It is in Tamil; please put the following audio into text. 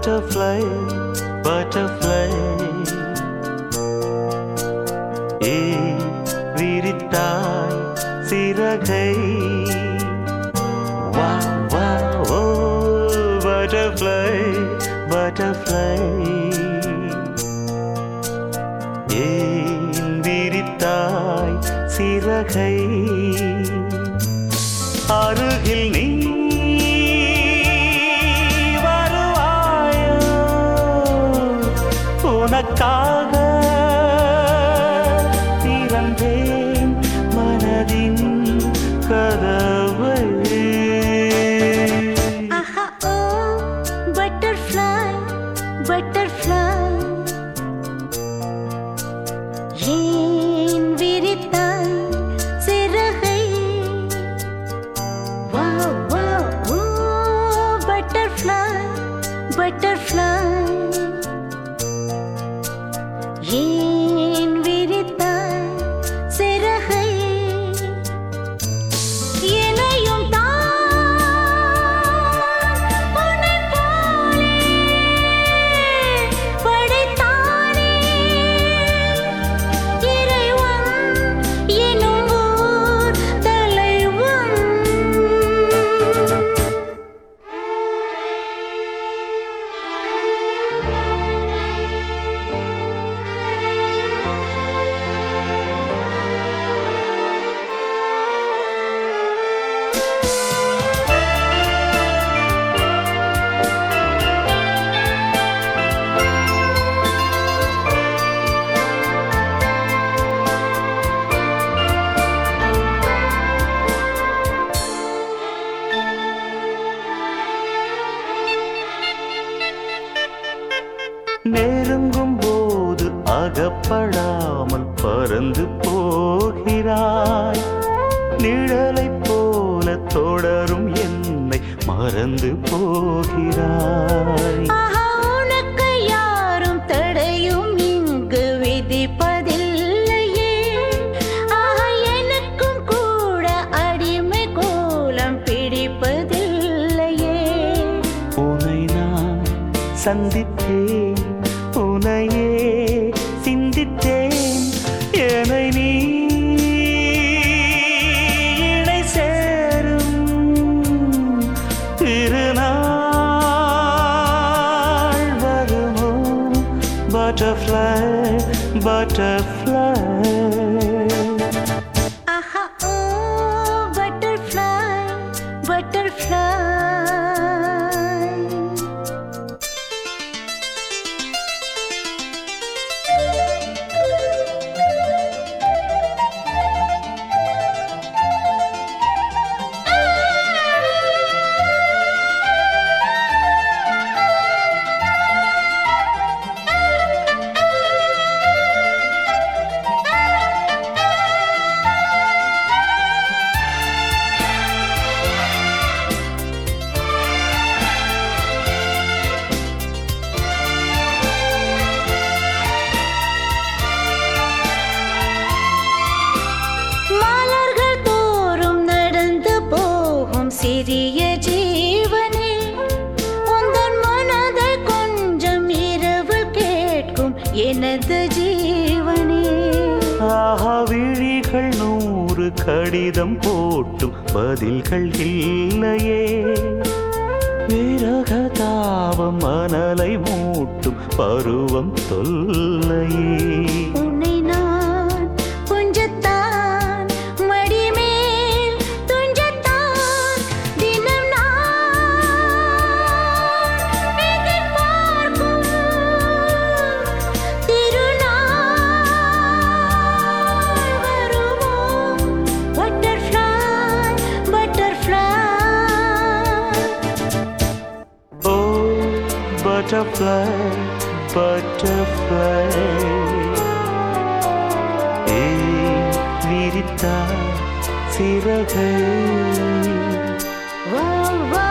butterfly, butterfly. ஏய் விரித்தாய் சிறகை வா வா ஓ butterfly, butterfly. ஏன் விரித்தாய் சிறகை அருகில் நீ வருவாயோ உனக்காக திறந்தேன் மனதின் கதவை ஆஹா ஓ பட்டர்ஃப்ளை பட்டர்ஃப்ளை ஏன் விரித்தாய் சிறகை வா வா ஓ பட்டர்ஃப்ளை பட்டர்ஃப்ளை ஏன் விரித்தாய் சிறகை என்னையும் தான் உன்னைப் போலே படைத்தானே இறைவன் எனும் ஓர் தலைவன் நெருங்கும் போது அகப்படாமல் பறந்து போகிறாய் நிழலைப் போல தொடரும் என்னை மறந்து போகிறாய் ஆஹா உனக்கு யாரும் தடையும் இங்கு விதிப்பதில்லையே ஆஹா எனக்கும் கூட அடிமை கோலம் பிடிப்பதில்லையே உனை நான் சந்தித்தேன் உனையே சிந்தித்தேன் என்னை நீ இணை சேரும் திருநாள் வருமோ பட்டர்ஃப்ளை பட்டர்ஃப்ளை ஆஹா ஓ பட்டர்ஃப்ளை பட்டர்ஃப்ளை மலர்கள் தோறும் நடந்து போகும் சிறிய ஜீவனே உந்தன் மனதை கொஞ்சம் இரவு கேட்கும் எனது ஜீவனே ஆஹா விழிகள் நூறு கடிதம் போட்டும் பதில்கள் இல்லையே விரக தாபம் மணலை மூட்டும் பருவம் தொல்லையே உன்னை நான் கொஞ்சத்தான் மடிமேல் துஞ்சத்தான் தினம் நான் எதிர்பார்க்கும் திருநாள் வருமோ பட்டர்ஃப்ளை பட்டர்ஃப்ளை ஓ பட்டர்ஃப்ளை பட்டர்ஃப்ளை ஏய் விரித்தா சிறகை வா வா